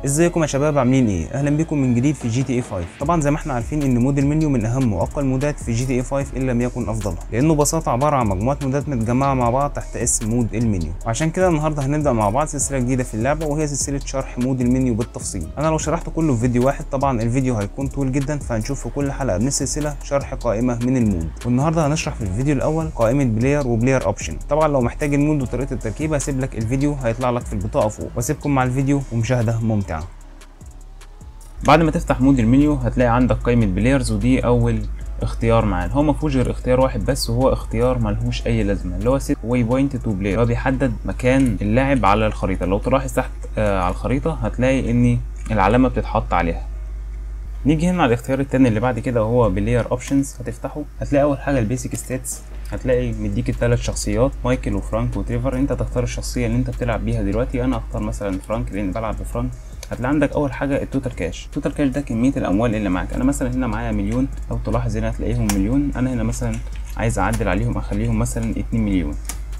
ازيكم يا شباب عاملين ايه اهلا بكم من جديد في جي تي اي 5 طبعا زي ما احنا عارفين ان مود المنيو من اهم واقوى المودات في جي تي اي 5 ان لم يكن افضلها لانه ببساطه عباره عن مجموعه مودات متجمعه مع بعض تحت اسم مود المنيو وعشان كده النهارده هنبدا مع بعض سلسله جديده في اللعبه وهي سلسله شرح مود المنيو بالتفصيل انا لو شرحت كله في فيديو واحد طبعا الفيديو هيكون طويل جدا فهنشوف في كل حلقه من السلسله شرح قائمه من المود والنهارده هنشرح في الفيديو الاول قائمه بلاير وبلاير اوبشن طبعا لو محتاج المود وطريقه التركيب هسيب لك الفيديو هيطلع لك في البطاقه فوق واسيبكم مع الفيديو ومشاهده ممتعه بعد ما تفتح مود المنيو هتلاقي عندك قائمة بلايرز ودي أول اختيار معانا هو ما فيهوش غير اختيار واحد بس وهو اختيار ملهوش اي لازمه اللي هو سيت واي بوينت تو بلاير هو بيحدد مكان اللاعب على الخريطه لو تلاحظ تحت آه على الخريطه هتلاقي ان العلامه بتتحط عليها نيجي هنا على الاختيار التاني اللي بعد كده وهو بلاير اوبشنز هتفتحه هتلاقي اول حاجه البيسك ستاتس هتلاقي مديك الثلاث شخصيات مايكل وفرانك وتريفر انت تختار الشخصيه اللي انت بتلعب بيها دلوقتي انا اختار مثلا فرانك لان بلعب بفرانك هتلاقي عندك اول حاجه التوتال كاش التوتال كاش ده كميه الاموال اللي معاك انا مثلا هنا معايا مليون لو تلاحظ هنا هتلاقيهم مليون انا هنا مثلا عايز اعدل عليهم اخليهم مثلا 2 مليون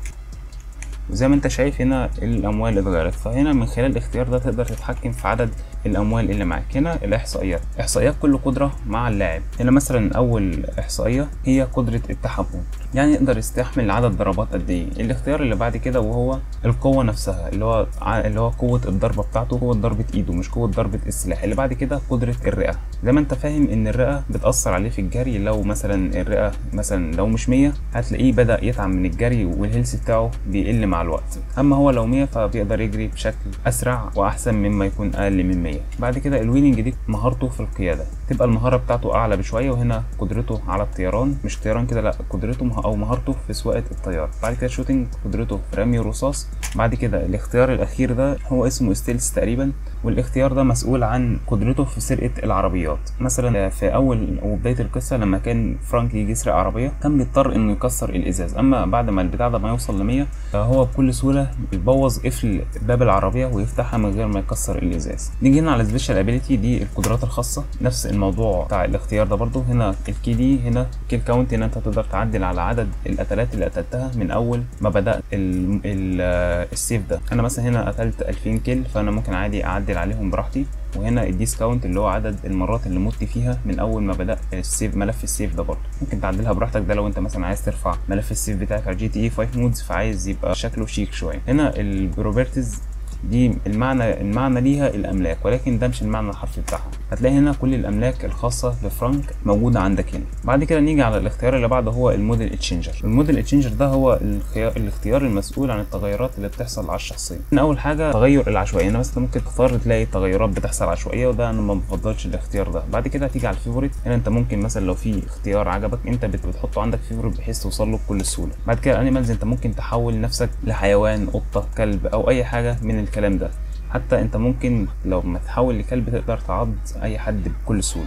وزي ما انت شايف هنا الاموال اتغيرت فهنا من خلال الاختيار ده تقدر تتحكم في عدد الاموال اللي معاك هنا الاحصائيات احصائيات كل قدره مع اللاعب هنا مثلا اول احصائيه هي قدره التحمل يعني يقدر يستحمل عدد ضربات قد ايه الاختيار اللي بعد كده وهو القوه نفسها اللي هو اللي هو قوه الضربه بتاعته قوه ضربه ايده مش قوه ضربه السلاح اللي بعد كده قدره الرئه زي ما انت فاهم ان الرئه بتاثر عليه في الجري لو مثلا الرئه مثلا لو مش 100 هتلاقيه بدا يتعب من الجري والهيلث بتاعه بيقل مع الوقت اما هو لو 100 فبيقدر يجري بشكل اسرع واحسن مما يكون اقل من 100 بعد كده الويننج دي مهارته في القياده تبقى المهاره بتاعته اعلى بشويه وهنا قدرته على الطيران مش طيران كده لا قدرته مه... او مهارته في سواقه الطيار بعد كده شوتنج قدرته في رمي الرصاص بعد كده الاختيار الاخير ده هو اسمه ستيلز تقريبا والاختيار ده مسؤول عن قدرته في سرقه العربيات مثلا في اول وبدايه القصه لما كان فرانك يجي يسرق عربيه كان بيضطر انه يكسر الازاز اما بعد ما البتاع ده ما يوصل ل 100 فهو بكل سهوله بيبوظ قفل باب العربيه ويفتحها من غير ما يكسر الازاز نيجي هنا على سبيشال ابيليتي دي القدرات الخاصه نفس الموضوع بتاع الاختيار ده برضو هنا الكي دي هنا كيل كاونت هنا انت تقدر تعدل على عدد القتلات اللي قتلتها من اول ما بدات ال ال السيف ده انا مثلا هنا قتلت 2000 كيل فانا ممكن عادي اعدل عليهم براحتي وهنا الديسكاونت اللي هو عدد المرات اللي مت فيها من اول ما بدات السيف ملف السيف ده برضه ممكن تعدلها براحتك ده لو انت مثلا عايز ترفع ملف السيف بتاعك على جي تي اي 5 مودز فعايز يبقى شكله شيك شويه هنا البروبرتيز دي المعنى المعنى ليها الاملاك ولكن ده مش المعنى الحرفي بتاعها هتلاقي هنا كل الاملاك الخاصه بفرانك موجوده عندك هنا بعد كده نيجي على الاختيار اللي بعده هو الموديل اتشينجر الموديل اتشينجر ده هو الخيار الاختيار المسؤول عن التغيرات اللي بتحصل على الشخصيه هنا اول حاجه تغير العشوائيه هنا مثلا ممكن تختار تلاقي تغيرات بتحصل عشوائيه وده انا ما بفضلش الاختيار ده بعد كده هتيجي على الفيفوريت هنا انت ممكن مثلا لو في اختيار عجبك انت بتحطه عندك فيفوريت بحيث توصل له بكل سهوله بعد كده الانيمالز انت ممكن تحول نفسك لحيوان قطه كلب او اي حاجه من الكلام ده حتى انت ممكن لو ما تحول لكلب تقدر تعض اي حد بكل سهوله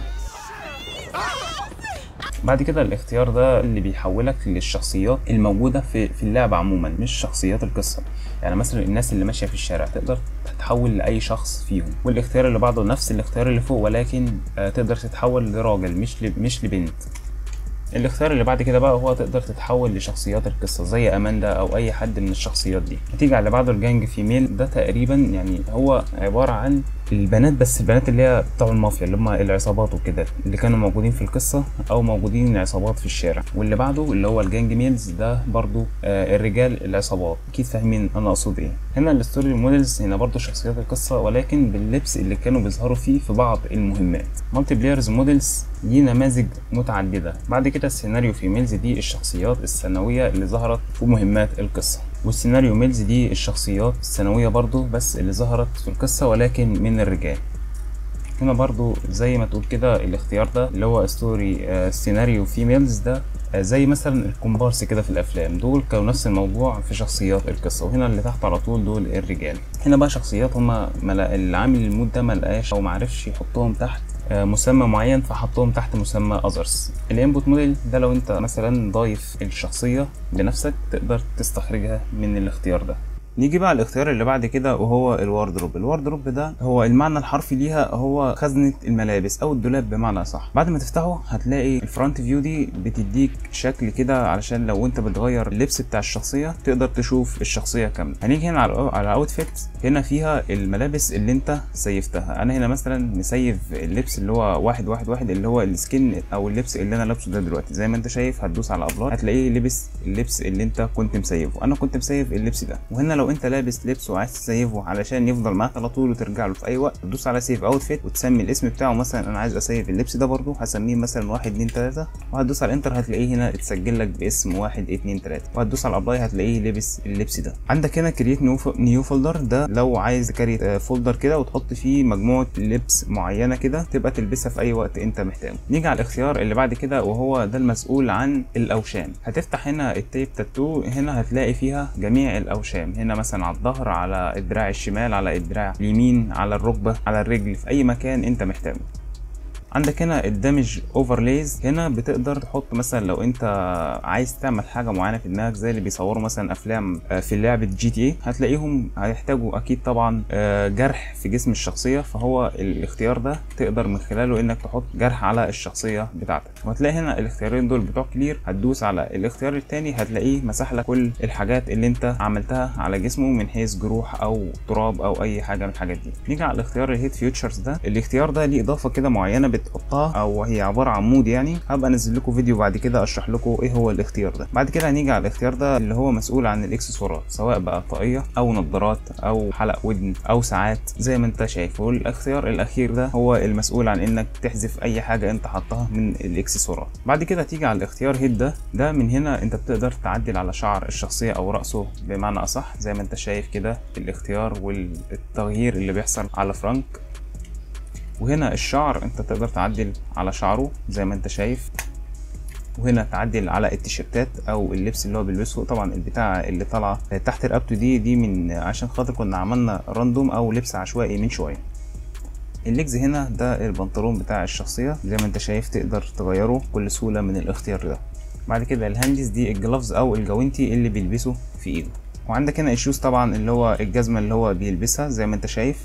بعد كده الاختيار ده اللي بيحولك للشخصيات الموجودة في في اللعبة عموما مش شخصيات القصة يعني مثلا الناس اللي ماشية في الشارع تقدر تتحول لأي شخص فيهم والاختيار اللي بعده نفس الاختيار اللي فوق ولكن آه تقدر تتحول لراجل مش مش لبنت الاختيار اللي بعد كده بقى هو تقدر تتحول لشخصيات القصه زي اماندا او اي حد من الشخصيات دي هتيجي على بعده الجانج فيميل ده تقريبا يعني هو عباره عن البنات بس البنات اللي هي بتوع المافيا اللي هم العصابات وكده اللي كانوا موجودين في القصه او موجودين عصابات في الشارع واللي بعده اللي هو الجانج ميلز ده برضو آه الرجال العصابات اكيد فاهمين انا اقصد ايه هنا الستوري موديلز هنا برضو شخصيات القصه ولكن باللبس اللي كانوا بيظهروا فيه في بعض المهمات مالتي بلايرز موديلز دي نماذج متعدده بعد كده السيناريو في ميلز دي الشخصيات الثانويه اللي ظهرت في مهمات القصه والسيناريو ميلز دي الشخصيات الثانوية برضو بس اللي ظهرت في القصة ولكن من الرجال هنا برضو زي ما تقول كده الاختيار ده اللي هو ستوري آه سيناريو فيميلز ده آه زي مثلا الكومبارس كده في الافلام دول كانوا نفس الموضوع في شخصيات القصه وهنا اللي تحت على طول دول الرجال هنا بقى شخصيات هما ملا... اللي عامل المود ده ملقاش او معرفش يحطهم تحت مسمى معين فحطهم تحت مسمى اذرز الانبوت موديل ده لو انت مثلا ضايف الشخصيه بنفسك تقدر تستخرجها من الاختيار ده نيجي بقى الاختيار اللي بعد كده وهو الواردروب الواردروب ده هو المعنى الحرفي ليها هو خزنه الملابس او الدولاب بمعنى صح بعد ما تفتحه هتلاقي الفرونت فيو دي بتديك شكل كده علشان لو انت بتغير اللبس بتاع الشخصيه تقدر تشوف الشخصيه كامله هنيجي هنا على على اوتفيت هنا فيها الملابس اللي انت سيفتها انا هنا مثلا مسيف اللبس اللي هو واحد واحد واحد اللي هو السكين او اللبس اللي انا لابسه ده دلوقتي زي ما انت شايف هتدوس على ابلود هتلاقيه لبس اللبس اللي انت كنت مسيفه انا كنت مسيف اللبس ده وهنا لو انت لابس لبس وعايز تسيفه علشان يفضل معاك على طول وترجع له في اي وقت تدوس على سيف اوتفيت وتسمي الاسم بتاعه مثلا انا عايز اسيف اللبس ده برضه هسميه مثلا واحد اتنين تلاته وهتدوس على الانتر هتلاقيه هنا اتسجل لك باسم واحد اتنين تلاته وهتدوس على ابلاي هتلاقيه لبس اللبس ده عندك هنا كرييت نيو نيو فولدر ده لو عايز تكريت فولدر كده وتحط فيه مجموعه لبس معينه كده تبقى تلبسها في اي وقت انت محتاجه نيجي على الاختيار اللي بعد كده وهو ده المسؤول عن الاوشام هتفتح هنا التيب تاتو هنا هتلاقي فيها جميع الاوشام هنا مثلا على الظهر على الدراع الشمال على الدراع اليمين على الركبه على الرجل في اي مكان انت محتاجه عندك هنا الدمج اوفرليز هنا بتقدر تحط مثلا لو انت عايز تعمل حاجه معينه في دماغك زي اللي بيصوروا مثلا افلام في لعبه جي تي اي هتلاقيهم هيحتاجوا اكيد طبعا جرح في جسم الشخصيه فهو الاختيار ده تقدر من خلاله انك تحط جرح على الشخصيه بتاعتك وهتلاقي هنا الاختيارين دول بتوع كلير هتدوس على الاختيار الثاني هتلاقيه مسح لك كل الحاجات اللي انت عملتها على جسمه من حيث جروح او تراب او اي حاجه من الحاجات دي نيجي على الاختيار الهيت فيوتشرز ده الاختيار ده ليه اضافه كده معينه بتحطها او هي عباره عن مود يعني هبقى انزل لكم فيديو بعد كده اشرح لكم ايه هو الاختيار ده بعد كده هنيجي على الاختيار ده اللي هو مسؤول عن الاكسسوارات سواء بقى طاقيه او نظارات او حلق ودن او ساعات زي ما انت شايف والاختيار الاخير ده هو المسؤول عن انك تحذف اي حاجه انت حطها من الاكسسوارات بعد كده تيجي على الاختيار هيد ده ده من هنا انت بتقدر تعدل على شعر الشخصيه او راسه بمعنى اصح زي ما انت شايف كده الاختيار والتغيير اللي بيحصل على فرانك وهنا الشعر انت تقدر تعدل على شعره زي ما انت شايف وهنا تعدل على التيشيرتات او اللبس اللي هو بيلبسه طبعا البتاع اللي طالعه تحت رقبته دي دي من عشان خاطر كنا عملنا راندوم او لبس عشوائي من شويه الليجز هنا ده البنطلون بتاع الشخصيه زي ما انت شايف تقدر تغيره بكل سهوله من الاختيار ده بعد كده الهانديز دي الجلافز او الجوانتي اللي بيلبسه في ايده وعندك هنا الشوز طبعا اللي هو الجزمه اللي هو بيلبسها زي ما انت شايف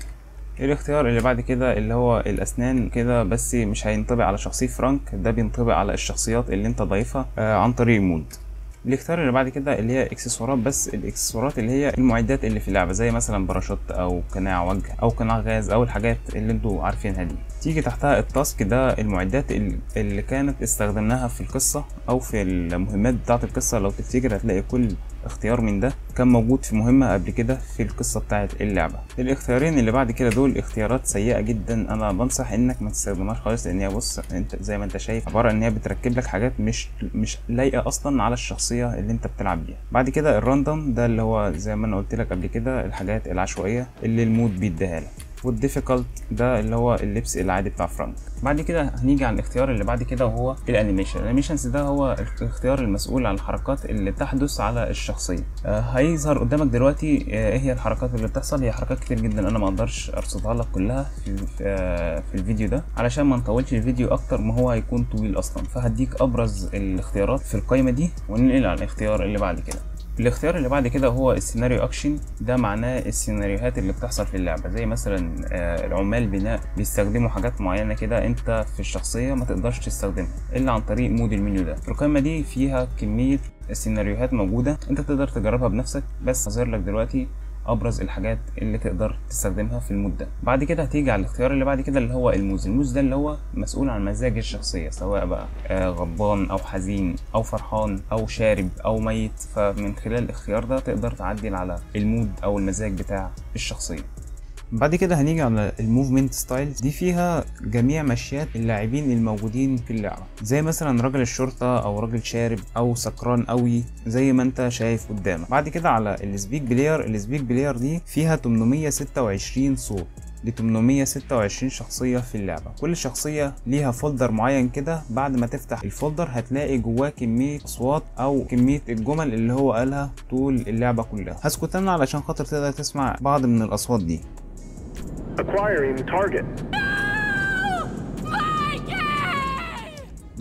الاختيار اللي بعد كده اللي هو الاسنان كده بس مش هينطبق على شخصيه فرانك ده بينطبق على الشخصيات اللي انت ضايفها آه عن طريق مود الاختيار اللي بعد كده اللي هي اكسسوارات بس الاكسسوارات اللي هي المعدات اللي في اللعبه زي مثلا باراشوت او قناع وجه او قناع غاز او الحاجات اللي انتوا عارفينها دي تيجي تحتها التاسك ده المعدات اللي كانت استخدمناها في القصه او في المهمات بتاعه القصه لو تفتكر هتلاقي كل اختيار من ده كان موجود في مهمة قبل كده في القصة بتاعة اللعبة الاختيارين اللي بعد كده دول اختيارات سيئة جدا انا بنصح انك ما تستخدمهاش خالص لان هي بص انت زي ما انت شايف عبارة ان هي بتركب لك حاجات مش مش لايقة اصلا على الشخصية اللي انت بتلعب بيها بعد كده الراندوم ده اللي هو زي ما انا قلت لك قبل كده الحاجات العشوائية اللي المود بيديها لك والديفيكالت ده اللي هو اللبس العادي بتاع فرانك بعد كده هنيجي على الاختيار اللي بعد كده وهو الانيميشن الانيميشنز ده هو الاختيار المسؤول عن الحركات اللي تحدث على الشخصيه آه هيظهر قدامك دلوقتي آه ايه هي الحركات اللي بتحصل هي حركات كتير جدا انا ما اقدرش ارصدها لك كلها في, في, آه في الفيديو ده علشان ما نطولش الفيديو اكتر ما هو هيكون طويل اصلا فهديك ابرز الاختيارات في القائمه دي وننقل على الاختيار اللي بعد كده الاختيار اللي بعد كده هو السيناريو اكشن ده معناه السيناريوهات اللي بتحصل في اللعبه زي مثلا العمال بناء بيستخدموا حاجات معينه كده انت في الشخصيه ما تقدرش تستخدمها الا عن طريق مود المنيو ده القائمه دي فيها كميه سيناريوهات موجوده انت تقدر تجربها بنفسك بس هظهر لك دلوقتي ابرز الحاجات اللي تقدر تستخدمها في المود ده بعد كده هتيجي على الاختيار اللي بعد كده اللي هو الموز الموز ده اللي هو مسؤول عن مزاج الشخصيه سواء بقى آه غضبان او حزين او فرحان او شارب او ميت فمن خلال الاختيار ده تقدر تعدل على المود او المزاج بتاع الشخصيه بعد كده هنيجي على الموفمنت ستايلز دي فيها جميع مشيات اللاعبين الموجودين في اللعبه زي مثلا راجل الشرطه او راجل شارب او سكران قوي زي ما انت شايف قدامك بعد كده على السبيك بلاير السبيك بلاير دي فيها 826 صوت ل 826 شخصية في اللعبة كل شخصية ليها فولدر معين كده بعد ما تفتح الفولدر هتلاقي جواه كمية أصوات أو كمية الجمل اللي هو قالها طول اللعبة كلها هسكت أنا علشان خاطر تقدر تسمع بعض من الأصوات دي Acquiring target.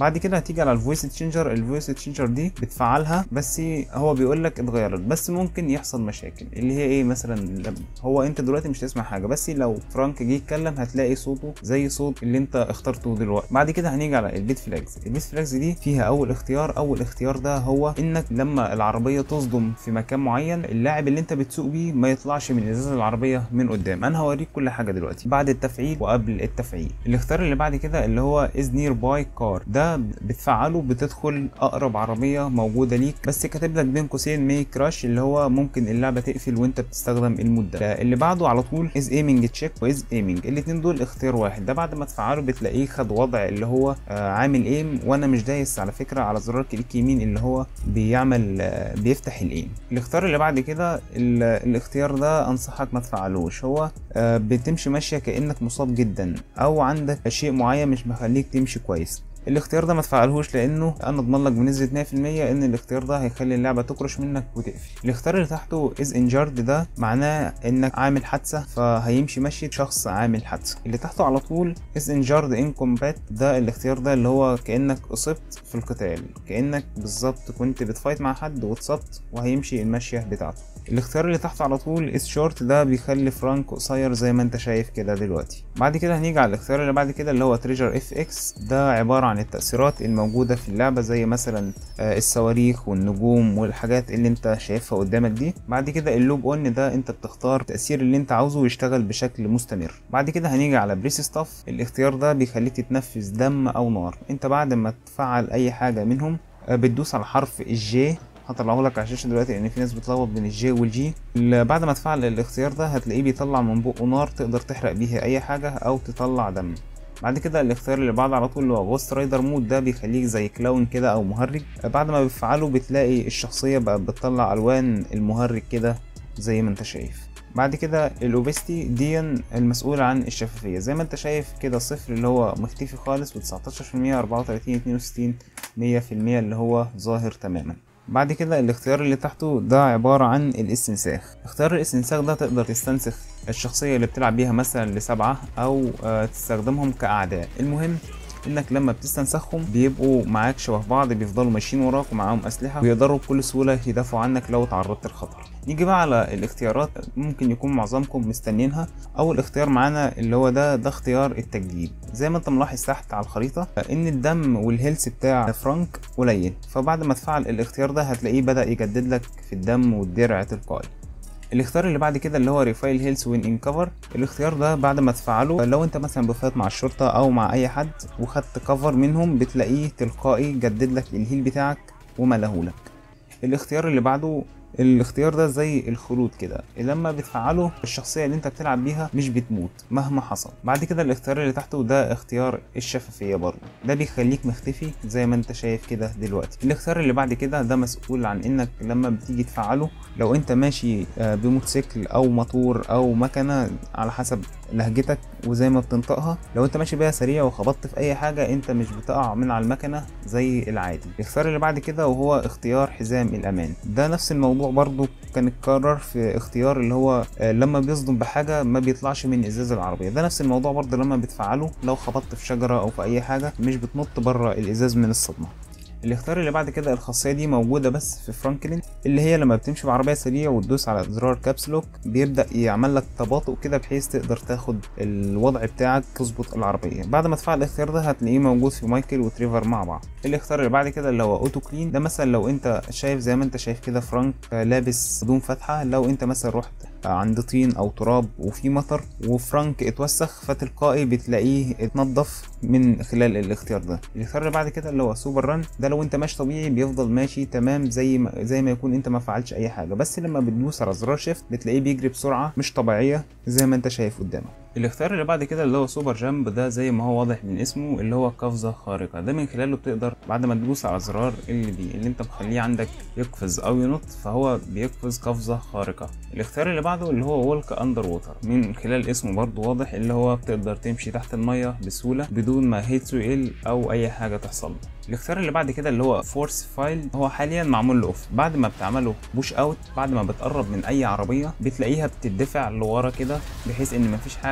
بعد كده هتيجي على الفويس تشينجر الفويس تشينجر دي بتفعلها بس هو بيقول لك اتغيرت بس ممكن يحصل مشاكل اللي هي ايه مثلا لما- هو انت دلوقتي مش تسمع حاجه بس لو فرانك جه يتكلم هتلاقي صوته زي صوت اللي انت اخترته دلوقتي بعد كده هنيجي على البيت فلاجز البيت فلاجز دي فيها اول اختيار اول اختيار ده هو انك لما العربيه تصدم في مكان معين اللاعب اللي انت بتسوق بيه ما يطلعش من ازاز العربيه من قدام انا هوريك كل حاجه دلوقتي بعد التفعيل وقبل التفعيل الاختيار اللي بعد كده اللي هو از نير باي كار ده بتفعله بتدخل اقرب عربيه موجوده ليك بس كاتب لك بين قوسين مي كراش اللي هو ممكن اللعبه تقفل وانت بتستخدم المود ده اللي بعده على طول از ايمنج تشيك واز ايمنج الاثنين دول اختيار واحد ده بعد ما تفعله بتلاقيه خد وضع اللي هو آه عامل ايم وانا مش دايس على فكره على زرار كليك يمين اللي هو بيعمل آه بيفتح الايم الاختيار اللي بعد كده ال- الاختيار ده انصحك ما تفعلوش هو آه بتمشي ماشيه كانك مصاب جدا او عندك شيء معين مش مخليك تمشي كويس الاختيار ده ما تفعلهوش لانه انا اضمن لك بنسبه 100% ان الاختيار ده هيخلي اللعبه تكرش منك وتقفل الاختيار اللي تحته از انجارد ده معناه انك عامل حادثه فهيمشي مشي شخص عامل حادثه اللي تحته على طول از انجارد ان كومبات ده الاختيار ده اللي هو كانك اصبت في القتال كانك بالظبط كنت بتفايت مع حد واتصبت وهيمشي المشيه بتاعته الاختيار اللي تحته على طول از شورت ده بيخلي فرانك قصير زي ما انت شايف كده دلوقتي بعد كده هنيجي على الاختيار اللي بعد كده اللي هو تريجر اف اكس ده عباره عن التاثيرات الموجوده في اللعبه زي مثلا آه، الصواريخ والنجوم والحاجات اللي انت شايفها قدامك دي بعد كده اللوج اون ده انت بتختار التاثير اللي انت عاوزه يشتغل بشكل مستمر بعد كده هنيجي على بريس ستاف الاختيار ده بيخليك تتنفس دم او نار انت بعد ما تفعل اي حاجه منهم آه، بتدوس على حرف الجي هطلعه لك على الشاشه دلوقتي لان في ناس بتلخبط بين الجي والجي ال- بعد ما تفعل الاختيار ده هتلاقيه بيطلع من بقه نار تقدر تحرق بيها اي حاجه او تطلع دم بعد كده الاختيار اللي بعده على طول اللي هو غوست رايدر مود ده بيخليك زي كلاون كده او مهرج بعد ما بتفعله بتلاقي الشخصيه بقى بتطلع الوان المهرج كده زي ما انت شايف بعد كده الاوبستي دي المسؤول عن الشفافيه زي ما انت شايف كده صفر اللي هو مختفي خالص و19% 34 62 100% اللي هو ظاهر تماما بعد كده الاختيار اللي تحته ده عبارة عن الاستنساخ اختيار الاستنساخ ده تقدر تستنسخ الشخصية اللي بتلعب بيها مثلا لسبعة أو آه، تستخدمهم كأعداء المهم انك لما بتستنسخهم بيبقوا معاك شبه بعض بيفضلوا ماشيين وراك ومعاهم اسلحه ويقدروا بكل سهوله يدافعوا عنك لو تعرضت لخطر نيجي بقى على الاختيارات ممكن يكون معظمكم مستنيينها اول اختيار معانا اللي هو ده ده اختيار التجديد زي ما انت ملاحظ تحت على الخريطه ان الدم والهيلث بتاع فرانك قليل فبعد ما تفعل الاختيار ده هتلاقيه بدا يجدد لك في الدم والدرع تلقائي الاختيار اللي بعد كده اللي هو ريفايل هيلث وين ان كفر الاختيار ده بعد ما تفعله لو انت مثلا بفات مع الشرطه او مع اي حد وخدت كفر منهم بتلاقيه تلقائي جدد لك الهيل بتاعك وملهولك الاختيار اللي بعده الاختيار ده زي الخلود كده لما بتفعله الشخصيه اللي انت بتلعب بيها مش بتموت مهما حصل بعد كده الاختيار اللي تحته ده اختيار الشفافيه برضه ده بيخليك مختفي زي ما انت شايف كده دلوقتي الاختيار اللي بعد كده ده مسؤول عن انك لما بتيجي تفعله لو انت ماشي آه، بموتوسيكل او موتور او مكنه على حسب لهجتك وزي ما بتنطقها لو انت ماشي بيها سريع وخبطت في اي حاجه انت مش بتقع من على المكنه زي العادي الاختيار اللي بعد كده وهو اختيار حزام الامان ده نفس الموضوع برضو كان اتكرر في اختيار اللي هو آه، لما بيصدم بحاجه ما بيطلعش من ازاز العربيه ده نفس الموضوع برضو لما بتفعله لو خبطت في شجره او في اي حاجه مش بتنط بره الازاز من الصدمه الاختيار اللي بعد كده الخاصيه دي موجوده بس في فرانكلين اللي هي لما بتمشي بعربيه سريع وتدوس على زرار كابس لوك بيبدا يعمل لك تباطؤ كده بحيث تقدر تاخد الوضع بتاعك تظبط العربيه بعد ما تفعل الاختيار ده هتلاقيه موجود في مايكل وتريفر مع بعض الاختيار اللي بعد كده اللي هو اوتو كلين ده مثلا لو انت شايف زي ما انت شايف كده فرانك لابس هدوم فاتحه لو انت مثلا رحت عند طين او تراب وفي مطر وفرانك اتوسخ فتلقائي بتلاقيه اتنضف من خلال الاختيار ده الاختيار اللي بعد كده اللي هو سوبر ران ده لو انت ماشي طبيعي بيفضل ماشي تمام زي ما زي ما يكون انت ما فعلتش اي حاجه بس لما بتدوس على زرار شيفت بتلاقيه بيجري بسرعه مش طبيعيه زي ما انت شايف قدامك الاختيار اللي بعد كده اللي هو سوبر جامب ده زي ما هو واضح من اسمه اللي هو قفزه خارقه ده من خلاله بتقدر بعد ما تدوس على الزرار اللي بي اللي انت مخليه عندك يقفز او ينط فهو بيقفز قفزه خارقه الاختيار اللي بعده اللي هو وولك اندر ووتر من خلال اسمه برضو واضح اللي هو بتقدر تمشي تحت الميه بسهوله بدون ما هيت يقل او اي حاجه تحصل الاختيار اللي بعد كده اللي هو فورس فايل هو حاليا معمول له اوف بعد ما بتعمله بوش اوت بعد ما بتقرب من اي عربيه بتلاقيها بتدفع لورا كده بحيث ان مفيش حاجه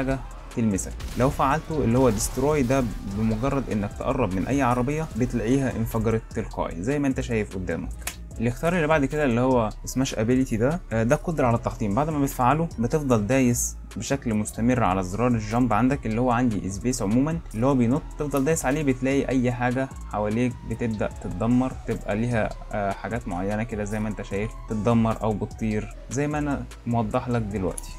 تلمسك لو فعلته اللي هو ديستروي ده بمجرد انك تقرب من اي عربيه بتلاقيها انفجرت تلقائي زي ما انت شايف قدامك الاختيار اللي بعد كده اللي هو سماش ابيليتي ده ده قدره على التحطيم بعد ما بتفعله بتفضل دايس بشكل مستمر على زرار الجامب عندك اللي هو عندي سبيس عموما اللي هو بينط تفضل دايس عليه بتلاقي اي حاجه حواليك بتبدا تتدمر تبقى ليها حاجات معينه كده زي ما انت شايف تتدمر او بتطير زي ما انا موضح لك دلوقتي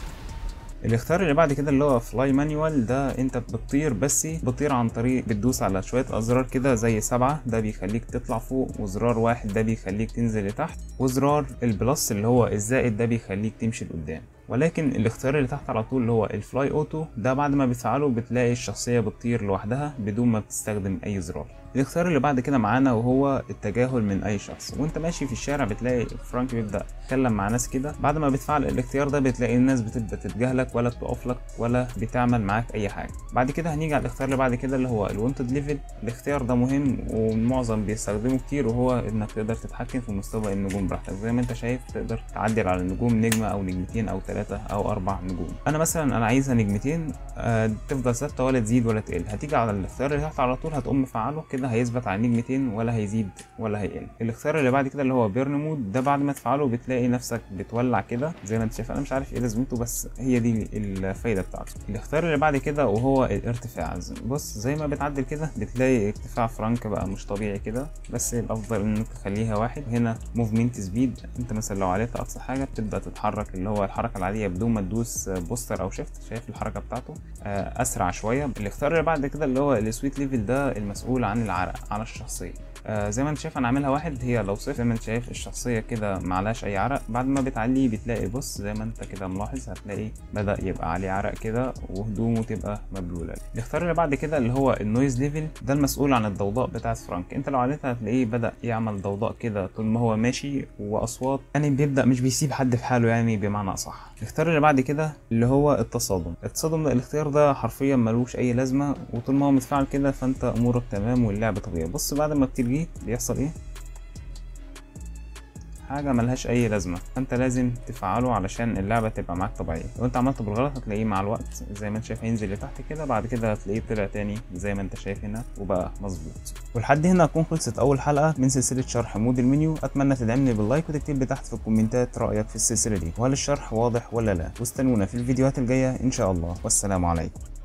الاختيار اللي بعد كده اللي هو فلاي مانيوال ده انت بتطير بس بتطير عن طريق بتدوس على شويه ازرار كده زي سبعه ده بيخليك تطلع فوق وزرار واحد ده بيخليك تنزل لتحت وزرار البلس اللي هو الزائد ده بيخليك تمشي لقدام ولكن الاختيار اللي تحت على طول اللي هو الفلاي اوتو ده بعد ما بتفعله بتلاقي الشخصيه بتطير لوحدها بدون ما بتستخدم اي زرار الاختيار اللي بعد كده معانا وهو التجاهل من اي شخص وانت ماشي في الشارع بتلاقي فرانك بيبدا يتكلم مع ناس كده بعد ما بتفعل الاختيار ده بتلاقي الناس بتبدا تتجاهلك ولا بتقف لك ولا بتعمل معاك اي حاجه بعد كده هنيجي على الاختيار اللي بعد كده اللي هو الونتد ليفل الاختيار ده مهم والمعظم بيستخدمه كتير وهو انك تقدر تتحكم في مستوى النجوم براحتك زي ما انت شايف تقدر تعدل على النجوم نجمه او نجمتين او ثلاثه او اربع نجوم انا مثلا انا عايزها نجمتين آه تفضل ثابته ولا تزيد ولا تقل هتيجي على الاختيار اللي تحت على طول هتقوم مفعله كده هيثبت على نجمتين ولا هيزيد ولا هيقل الاختيار اللي بعد كده اللي هو بيرن مود ده بعد ما تفعله بتلاقي نفسك بتولع كده زي ما انت شايف انا مش عارف ايه لازمته بس هي دي الفايده بتاعته الاختيار اللي بعد كده وهو الارتفاع بص زي ما بتعدل كده بتلاقي ارتفاع فرانك بقى مش طبيعي كده بس الافضل انك تخليها واحد هنا موفمنت سبيد انت مثلا لو عليت اقصى حاجه بتبدا تتحرك اللي هو الحركه العاديه بدون ما تدوس بوستر او شيفت شايف الحركه بتاعته اسرع شويه الاختيار اللي بعد كده اللي هو السويت ليفل ده المسؤول عن العرق على الشخصيه آه زي ما انت شايف انا عاملها واحد هي لو صفر زي ما انت شايف الشخصيه كده معلهاش اي عرق بعد ما بتعليه بتلاقي بص زي ما انت كده ملاحظ هتلاقي بدا يبقى عليه عرق كده وهدومه تبقى مبلوله الاختيار اللي بعد كده اللي هو النويز ليفل ده المسؤول عن الضوضاء بتاعت فرانك انت لو عليتها هتلاقيه بدا يعمل ضوضاء كده طول ما هو ماشي واصوات يعني بيبدا مش بيسيب حد في حاله يعني بمعنى اصح الاختيار اللي بعد كده اللي هو التصادم التصادم ده الاختيار ده حرفيا ملوش اي لازمه وطول ما هو متفعل كده فانت امورك تمام واللعب طبيعي بص بعد ما بتلغيه بيحصل ايه حاجه ملهاش اي لازمه فانت لازم تفعله علشان اللعبه تبقى معاك طبيعيه لو انت عملته بالغلط هتلاقيه مع الوقت زي ما انت شايف هينزل لتحت كده بعد كده هتلاقيه طلع تاني زي ما انت شايف هنا وبقى مظبوط ولحد هنا اكون خلصت اول حلقه من سلسله شرح مود المنيو اتمنى تدعمني باللايك وتكتب لي تحت في الكومنتات رايك في السلسله دي وهل الشرح واضح ولا لا واستنونا في الفيديوهات الجايه ان شاء الله والسلام عليكم